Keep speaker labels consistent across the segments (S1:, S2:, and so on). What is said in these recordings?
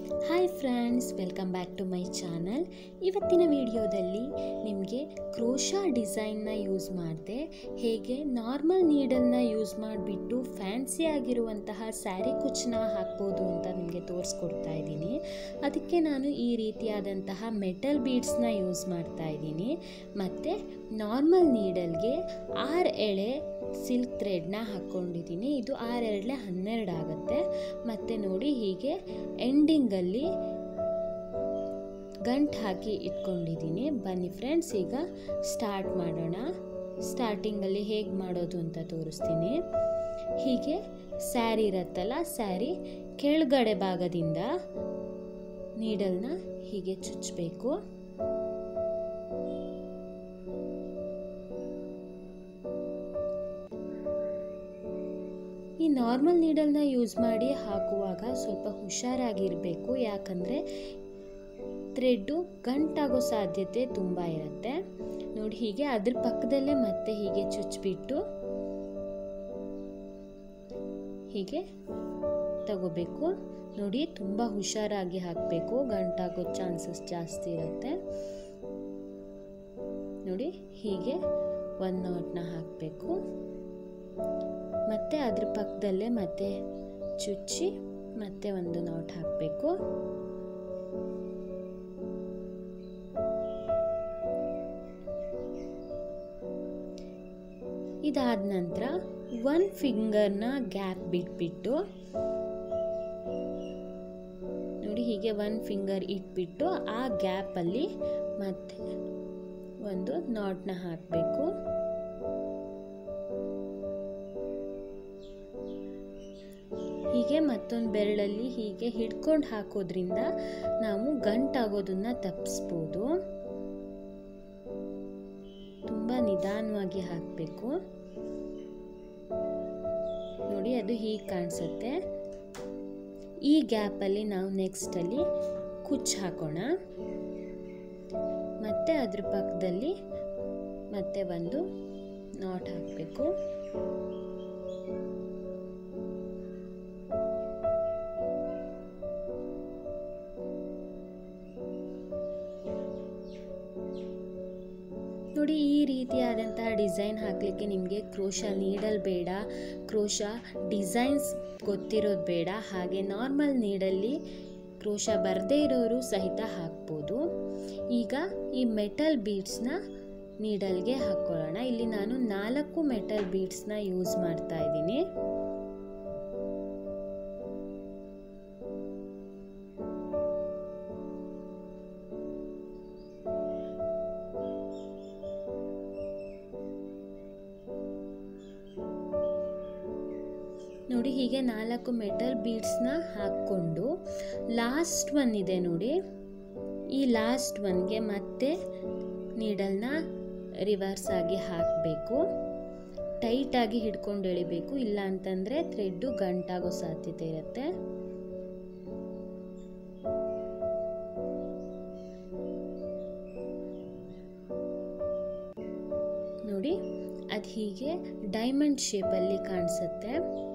S1: hi friends welcome back to my channel ಇವತ್ತಿನ ವಿಡಿಯೋದಲ್ಲಿ ನಿಮಗೆ ಕ್ರೋಶಾ ಡಿಸೈನ್ನ ಯೂಸ್ ಮಾಡಿದೆ ಹೇಗೆ ನಾರ್ಮಲ್ ನೀಡಲ್ನ ಯೂಸ್ ಮಾಡಿಬಿಟ್ಟು ಫ್ಯಾನ್ಸಿ ಆಗಿರುವಂತಹ ಸ್ಯಾರಿ ಕುಚ್ಚನ್ನ ಹಾಕ್ಬೋದು ಅಂತ ನಿಮಗೆ ತೋರಿಸ್ಕೊಡ್ತಾ ಇದ್ದೀನಿ ಅದಕ್ಕೆ ನಾನು ಈ ರೀತಿಯಾದಂತಹ ಮೆಟಲ್ ಬೀಡ್ಸ್ನ ಯೂಸ್ ಮಾಡ್ತಾ ಇದ್ದೀನಿ ಮತ್ತು ನಾರ್ಮಲ್ ನೀಡಲ್ಗೆ ಆರು ಎಳೆ ಸಿಲ್ಕ್ ಥ್ರೆಡ್ನ ಹಾಕ್ಕೊಂಡಿದ್ದೀನಿ ಇದು ಆರೆರಡಲೆ ಹನ್ನೆರಡು ಆಗುತ್ತೆ ಮತ್ತು ನೋಡಿ ಹೀಗೆ ಎಂಡಿಂಗಲ್ಲಿ ಗಂಟು ಹಾಕಿ ಇಟ್ಕೊಂಡಿದ್ದೀನಿ ಬನ್ನಿ ಫ್ರೆಂಡ್ಸ್ ಈಗ ಸ್ಟಾರ್ಟ್ ಮಾಡೋಣ ಸ್ಟಾರ್ಟಿಂಗಲ್ಲಿ ಹೇಗೆ ಮಾಡೋದು ಅಂತ ತೋರಿಸ್ತೀನಿ ಹೀಗೆ ಸ್ಯಾರಿ ಇರತ್ತಲ್ಲ ಸ್ಯಾರಿ ಕೆಳಗಡೆ ಭಾಗದಿಂದ ನೀಡಲ್ನ ಹೀಗೆ ಚುಚ್ಚಬೇಕು ಈ ನಾರ್ಮಲ್ ನೀಡಲ್ನ ಯೂಸ್ ಮಾಡಿ ಹಾಕುವಾಗ ಸ್ವಲ್ಪ ಹುಷಾರಾಗಿರಬೇಕು ಯಾಕಂದರೆ ಥ್ರೆಡ್ಡು ಗಂಟಾಗೋ ಸಾಧ್ಯತೆ ತುಂಬ ಇರುತ್ತೆ ನೋಡಿ ಹೀಗೆ ಅದ್ರ ಪಕ್ಕದಲ್ಲೇ ಮತ್ತೆ ಹೀಗೆ ಚುಚ್ಚಿಬಿಟ್ಟು ಹೀಗೆ ತಗೋಬೇಕು ನೋಡಿ ತುಂಬ ಹುಷಾರಾಗಿ ಹಾಕಬೇಕು ಗಂಟಾಗೋ ಚಾನ್ಸಸ್ ಜಾಸ್ತಿ ಇರುತ್ತೆ ನೋಡಿ ಹೀಗೆ ಒಂದು ನಾಟ್ನ ಹಾಕಬೇಕು ಮತ್ತು ಅದ್ರ ಪಕ್ಕದಲ್ಲೇ ಮತ್ತೆ ಚುಚ್ಚಿ ಮತ್ತೆ ಒಂದು ನಾಟ್ ಹಾಕಬೇಕು ಇದಾದ ನಂತರ ಒನ್ ಫಿಂಗರ್ನ ಗ್ಯಾಪ್ ಬಿಟ್ಬಿಟ್ಟು ನೋಡಿ ಹೀಗೆ ಒನ್ ಫಿಂಗರ್ ಇಟ್ಬಿಟ್ಟು ಆ ಗ್ಯಾಪಲ್ಲಿ ಮತ್ತೆ ಒಂದು ನಾಟ್ನ ಹಾಕಬೇಕು ಹೀಗೆ ಮತ್ತೊಂದು ಬೆರಳಲ್ಲಿ ಹೀಗೆ ಹಿಡ್ಕೊಂಡು ಹಾಕೋದ್ರಿಂದ ನಾವು ಗಂಟಾಗೋದನ್ನ ತಪ್ಪಿಸ್ಬೋದು ತುಂಬ ನಿಧಾನವಾಗಿ ಹಾಕಬೇಕು ನೋಡಿ ಅದು ಹೀಗೆ ಕಾಣಿಸುತ್ತೆ ಈ ಗ್ಯಾಪಲ್ಲಿ ನಾವು ನೆಕ್ಸ್ಟಲ್ಲಿ ಕುಚ್ಚು ಹಾಕೋಣ ಮತ್ತು ಅದ್ರ ಪಕ್ಕದಲ್ಲಿ ಮತ್ತೆ ಒಂದು ನಾಟ್ ಹಾಕಬೇಕು ನೋಡಿ ಈ ರೀತಿಯಾದಂತಹ ಡಿಸೈನ್ ಹಾಕಲಿಕ್ಕೆ ನಿಮಗೆ ಕ್ರೋಶ ನೀಡಲ್ ಬೇಡ ಕ್ರೋಶ ಡಿಸೈನ್ಸ್ ಗೊತ್ತಿರೋದು ಬೇಡ ಹಾಗೆ ನಾರ್ಮಲ್ ನೀಡಲ್ಲಿ ಕ್ರೋಶ ಬರದೇ ಇರೋರು ಸಹಿತ ಹಾಕ್ಬೋದು ಈಗ ಈ ಮೆಟಲ್ ಬೀಡ್ಸ್ನ ನೀಡಲ್ಗೆ ಹಾಕ್ಕೊಳ್ಳೋಣ ಇಲ್ಲಿ ನಾನು ನಾಲ್ಕು ಮೆಟಲ್ ಬೀಡ್ಸ್ನ ಯೂಸ್ ಮಾಡ್ತಾ ಇದ್ದೀನಿ ನೋಡಿ ಹೀಗೆ ನಾಲ್ಕು ಮೆಟಲ್ ಬೀಡ್ಸ್ನ ಹಾಕ್ಕೊಂಡು ಲಾಸ್ಟ್ ಒನ್ ಇದೆ ನೋಡಿ ಈ ಲಾಸ್ಟ್ ಒನ್ಗೆ ಮತ್ತೆ ನೀಡಲ್ನ ರಿವರ್ಸ್ ಆಗಿ ಹಾಕಬೇಕು ಟೈಟಾಗಿ ಹಿಡ್ಕೊಂಡು ಎಳಿಬೇಕು ಇಲ್ಲ ಅಂತಂದರೆ ಥ್ರೆಡ್ಡು ಗಂಟಾಗೋ ಸಾಧ್ಯತೆ ಇರುತ್ತೆ ನೋಡಿ ಅದು ಹೀಗೆ ಡೈಮಂಡ್ ಶೇಪಲ್ಲಿ ಕಾಣಿಸುತ್ತೆ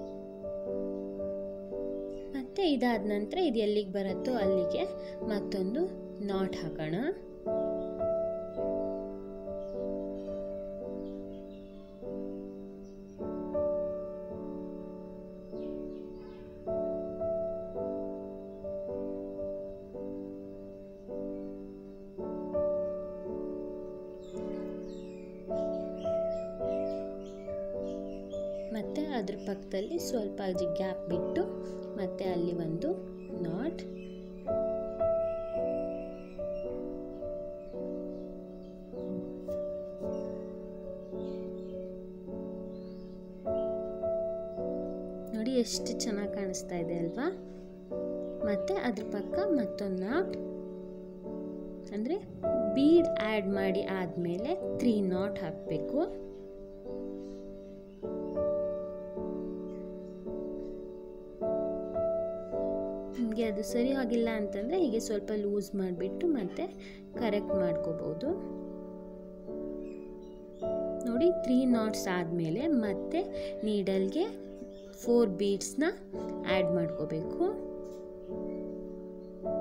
S1: ಮತ್ತು ಇದಾದ ನಂತರ ಇದು ಎಲ್ಲಿಗೆ ಬರುತ್ತೋ ಅಲ್ಲಿಗೆ ಮತ್ತೊಂದು ನಾಟ್ ಹಾಕೋಣ ಮತ್ತು ಅದ್ರ ಪಕ್ಕದಲ್ಲಿ ಸ್ವಲ್ಪ ಗ್ಯಾಪ್ ಬಿಟ್ಟು ಮತ್ತೆ ಅಲ್ಲಿ ಒಂದು ನಾಟ್ ನೋಡಿ ಎಷ್ಟು ಚೆನ್ನಾಗಿ ಕಾಣಿಸ್ತಾ ಇದೆ ಅಲ್ವಾ ಮತ್ತು ಅದ್ರ ಪಕ್ಕ ಮತ್ತೊಂದು ನಾಟ್ ಅಂದರೆ ಬೀಡ್ ಆ್ಯಡ್ ಮಾಡಿ ಆದಮೇಲೆ ತ್ರೀ ನಾಟ್ ಹಾಕಬೇಕು ನಿಮಗೆ ಅದು ಸರಿ ಆಗಿಲ್ಲ ಅಂತಂದರೆ ಹೀಗೆ ಸ್ವಲ್ಪ ಲೂಸ್ ಮಾಡಿಬಿಟ್ಟು ಮತ್ತೆ ಕರೆಕ್ಟ್ ಮಾಡ್ಕೋಬೋದು ನೋಡಿ ತ್ರೀ ನಾಟ್ಸ್ ಆದಮೇಲೆ ಮತ್ತೆ ನೀಡಲ್ಗೆ ಫೋರ್ ಬೀಡ್ಸ್ನ ಆ್ಯಡ್ ಮಾಡ್ಕೋಬೇಕು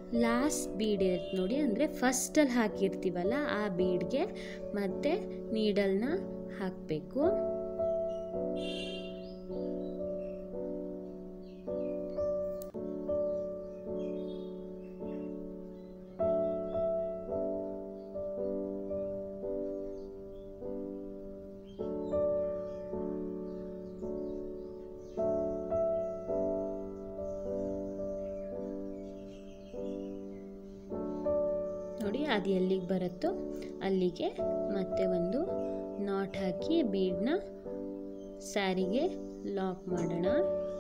S1: ಲಾಸ್ಟ್ ಬೀಡ್ ಇರುತ್ತೆ ನೋಡಿ ಅಂದರೆ ಫಸ್ಟಲ್ಲಿ ಹಾಕಿರ್ತೀವಲ್ಲ ಆ ಬೀಡ್ಗೆ ಮತ್ತೆ ನೀಡಲ್ನ ಹಾಕಬೇಕು ನೋಡಿ ಅದು ಎಲ್ಲಿಗೆ ಬರುತ್ತೋ ಅಲ್ಲಿಗೆ ಮತ್ತೆ ಒಂದು ನಾಟ್ ಹಾಕಿ ಬೀಡನ್ನ ಸ್ಯಾರಿಗೆ ಲಾಕ್ ಮಾಡೋಣ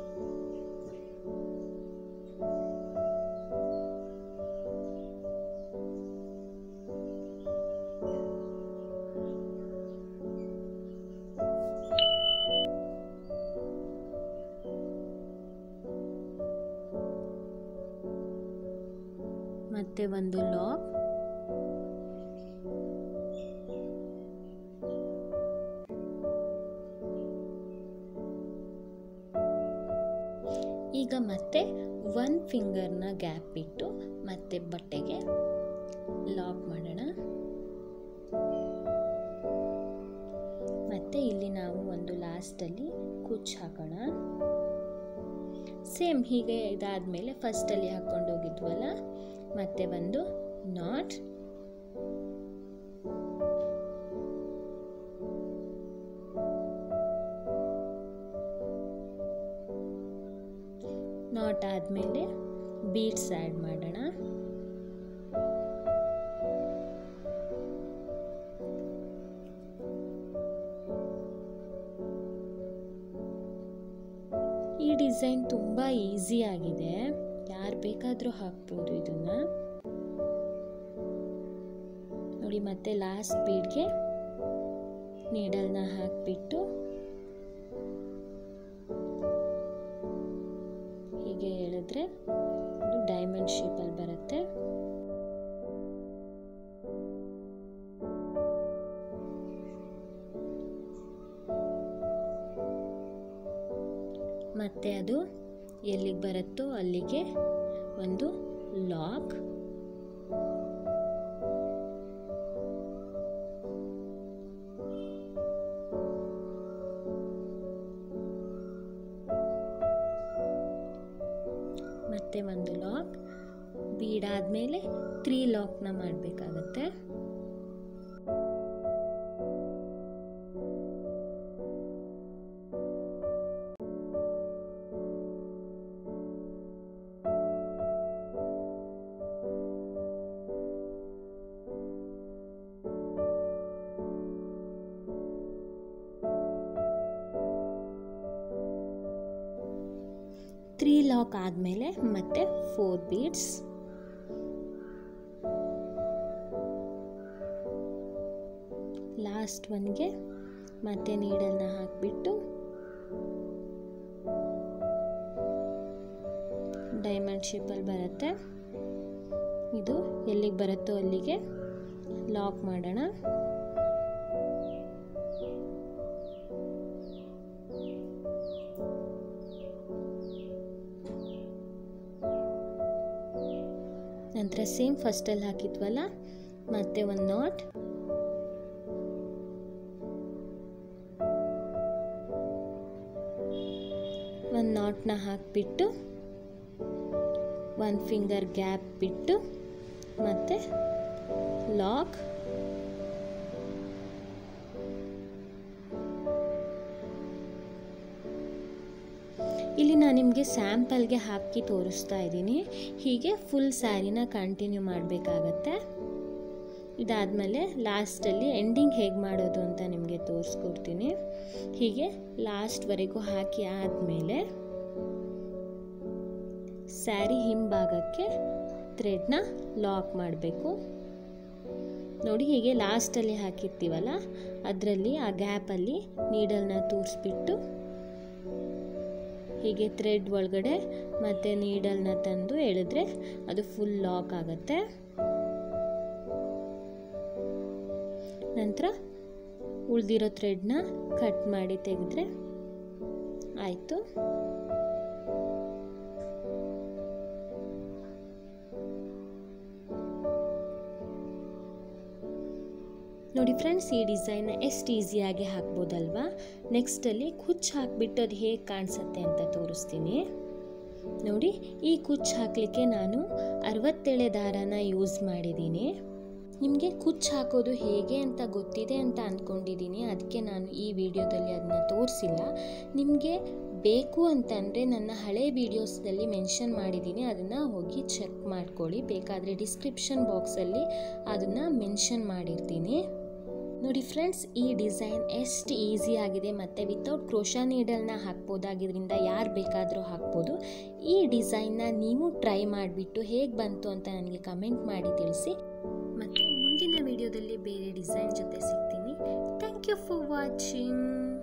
S1: ಮತ್ತೆ ಒಂದು ಲಾಕ್ ಈಗ ಮತ್ತೆ ಒನ್ ಫಿಂಗರ್ನ ಗ್ಯಾಪ್ ಇಟ್ಟು ಮತ್ತೆ ಬಟ್ಟೆಗೆ ಲಾಕ್ ಮಾಡೋಣ ಮತ್ತೆ ಇಲ್ಲಿ ನಾವು ಒಂದು ಲಾಸ್ಟಲ್ಲಿ ಕುಚ್ ಹಾಕೋಣ ಸೇಮ್ ಹೀಗೆ ಇದಾದಮೇಲೆ ಫಸ್ಟಲ್ಲಿ ಹಾಕ್ಕೊಂಡು ಹೋಗಿದ್ವಲ್ಲ ಮತ್ತೆ ಒಂದು ನಾಟ್ ನಾಟ್ ಆದಮೇಲೆ ಬೀಡ್ಸ್ ಆ್ಯಡ್ ಮಾಡೋಣ ಈ ಡಿಸೈನ್ ತುಂಬ ಈಸಿ ಆಗಿದೆ ಯಾರು ಬೇಕಾದರೂ ಹಾಕ್ಬೋದು ಇದನ್ನ ನೋಡಿ ಮತ್ತೆ ಲಾಸ್ಟ್ ಬೀಡ್ಗೆ ನೀಡಲ್ನ ಹಾಕಿಬಿಟ್ಟು ಹೀಗೆ ಹೇಳಿದ್ರೆ ಇದು ಡೈಮಂಡ್ ಶೇಪಲ್ಲಿ ಬರುತ್ತೆ ಮತ್ತೆ ಅದು ಎಲ್ಲಿಗೆ ಬರುತ್ತೋ ಅಲ್ಲಿಗೆ ಒಂದು ಲಾಕ್ ಮತ್ತೆ ಒಂದು ಲಾಕ್ ಬೀಡಾದ್ಮೇಲೆ ತ್ರೀ ಲಾಕ್ನ ಮಾಡಬೇಕಾಗತ್ತೆ ತ್ರೀ ಲಾಕ್ ಆದಮೇಲೆ ಮತ್ತೆ ಫೋರ್ ಬೀಡ್ಸ್ ಲಾಸ್ಟ್ ಒನ್ಗೆ ಮತ್ತೆ ನೀಡಲ್ನ ಹಾಕಿಬಿಟ್ಟು ಡೈಮಂಡ್ ಶೇಪಲ್ಲಿ ಬರುತ್ತೆ ಇದು ಎಲ್ಲಿಗೆ ಬರುತ್ತೋ ಅಲ್ಲಿಗೆ ಲಾಕ್ ಮಾಡೋಣ ನಂತರ ಸೇಮ್ ಫಸ್ಟಲ್ಲಿ ಹಾಕಿದ್ವಲ್ಲ ಮತ್ತೆ ಒಂದು ನಾಟ್ ಒಂದು ನಾಟ್ನ ಹಾಕಿಬಿಟ್ಟು ಒಂದು ಫಿಂಗರ್ ಗ್ಯಾಪ್ ಬಿಟ್ಟು ಮತ್ತೆ ಲಾಕ್ ಇಲ್ಲಿ ನಾನು ನಿಮಗೆ ಸ್ಯಾಂಪಲ್ಗೆ ಹಾಕಿ ತೋರಿಸ್ತಾ ಇದ್ದೀನಿ ಹೀಗೆ ಫುಲ್ ಸ್ಯಾರಿನ ಕಂಟಿನ್ಯೂ ಮಾಡಬೇಕಾಗತ್ತೆ ಇದಾದಮೇಲೆ ಲಾಸ್ಟಲ್ಲಿ ಎಂಡಿಂಗ್ ಹೇಗೆ ಮಾಡೋದು ಅಂತ ನಿಮಗೆ ತೋರಿಸ್ಕೊಡ್ತೀನಿ ಹೀಗೆ ಲಾಸ್ಟ್ವರೆಗೂ ಹಾಕಿ ಆದಮೇಲೆ ಸ್ಯಾರಿ ಹಿಂಭಾಗಕ್ಕೆ ಥ್ರೆಡ್ನ ಲಾಕ್ ಮಾಡಬೇಕು ನೋಡಿ ಹೀಗೆ ಲಾಸ್ಟಲ್ಲಿ ಹಾಕಿರ್ತೀವಲ್ಲ ಅದರಲ್ಲಿ ಆ ಗ್ಯಾಪಲ್ಲಿ ನೀಡಲ್ನ ತೂರಿಸ್ಬಿಟ್ಟು ಹೀಗೆ ಥ್ರೆಡ್ ಒಳಗಡೆ ಮತ್ತು ನೀಡಲ್ನ ತಂದು ಎಳೆದ್ರೆ ಅದು ಫುಲ್ ಲಾಕ್ ಆಗುತ್ತೆ ನಂತರ ಉಳಿದಿರೋ ಥ್ರೆಡ್ನ ಕಟ್ ಮಾಡಿ ತೆಗೆದ್ರೆ ಆಯಿತು ನೋಡಿ ಫ್ರೆಂಡ್ಸ್ ಈ ಡಿಸೈನ್ನ ಎಷ್ಟು ಈಸಿಯಾಗಿ ಹಾಕ್ಬೋದಲ್ವಾ ನೆಕ್ಸ್ಟಲ್ಲಿ ಕುಚ್ಚು ಹಾಕಿಬಿಟ್ಟು ಅದು ಹೇಗೆ ಕಾಣಿಸುತ್ತೆ ಅಂತ ತೋರಿಸ್ತೀನಿ ನೋಡಿ ಈ ಕುಚ್ಚು ಹಾಕಲಿಕ್ಕೆ ನಾನು ಅರವತ್ತೇಳೆ ದಾರನ ಯೂಸ್ ಮಾಡಿದ್ದೀನಿ ನಿಮಗೆ ಕುಚ್ಚು ಹಾಕೋದು ಹೇಗೆ ಅಂತ ಗೊತ್ತಿದೆ ಅಂತ ಅಂದ್ಕೊಂಡಿದ್ದೀನಿ ಅದಕ್ಕೆ ನಾನು ಈ ವಿಡಿಯೋದಲ್ಲಿ ಅದನ್ನ ತೋರಿಸಿಲ್ಲ ನಿಮಗೆ ಬೇಕು ಅಂತಂದರೆ ನನ್ನ ಹಳೆ ವೀಡಿಯೋಸ್ದಲ್ಲಿ ಮೆನ್ಷನ್ ಮಾಡಿದ್ದೀನಿ ಅದನ್ನು ಹೋಗಿ ಚೆಕ್ ಮಾಡ್ಕೊಳ್ಳಿ ಬೇಕಾದರೆ ಡಿಸ್ಕ್ರಿಪ್ಷನ್ ಬಾಕ್ಸಲ್ಲಿ ಅದನ್ನು ಮೆನ್ಷನ್ ಮಾಡಿರ್ತೀನಿ ನೋಡಿ ಫ್ರೆಂಡ್ಸ್ ಈ ಡಿಸೈನ್ ಎಷ್ಟು ಈಸಿ ಆಗಿದೆ ಮತ್ತು ವಿತೌಟ್ ಕ್ರೋಶಾ ನೀಡಲ್ನ ಹಾಕ್ಬೋದಾಗಿದ್ರಿಂದ ಯಾರು ಬೇಕಾದರೂ ಹಾಕ್ಬೋದು ಈ ಡಿಸೈನ್ನ ನೀವು ಟ್ರೈ ಮಾಡಿಬಿಟ್ಟು ಹೇಗೆ ಬಂತು ಅಂತ ನನಗೆ ಕಮೆಂಟ್ ಮಾಡಿ ತಿಳಿಸಿ ಮತ್ತು ಮುಂದಿನ ವಿಡಿಯೋದಲ್ಲಿ ಬೇರೆ ಡಿಸೈನ್ ಜೊತೆ ಸಿಗ್ತೀನಿ ಥ್ಯಾಂಕ್ ಯು ಫಾರ್ ವಾಚಿಂಗ್